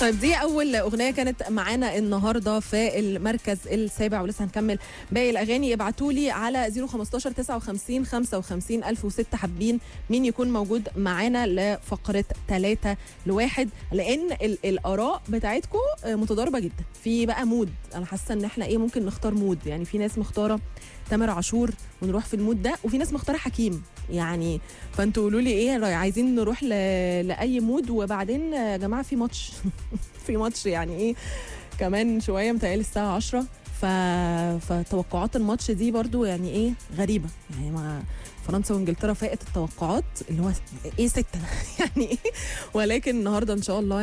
طيب دي اول اغنيه كانت معانا النهارده في المركز السابع ولسه هنكمل باقي الاغاني ابعتوا لي على 015 59 55 1006 حابين مين يكون موجود معانا لفقره 3 لواحد لان ال- الاراء بتاعتكم متضاربه جدا في بقى مود انا حاسه ان احنا ايه ممكن نختار مود يعني في ناس مختاره تامر عاشور ونروح في المود ده وفي ناس مختاره حكيم يعني فانتوا قولوا لي ايه رأي- عايزين نروح ل... لاي مود وبعدين يا جماعه في ماتش في ماتش يعني ايه كمان شويه متهيألي الساعه 10 ف... فتوقعات الماتش دي برضو يعني ايه غريبه يعني ما فرنسا وانجلترا فاقت التوقعات اللي هو ايه سته يعني ايه ولكن النهارده ان شاء الله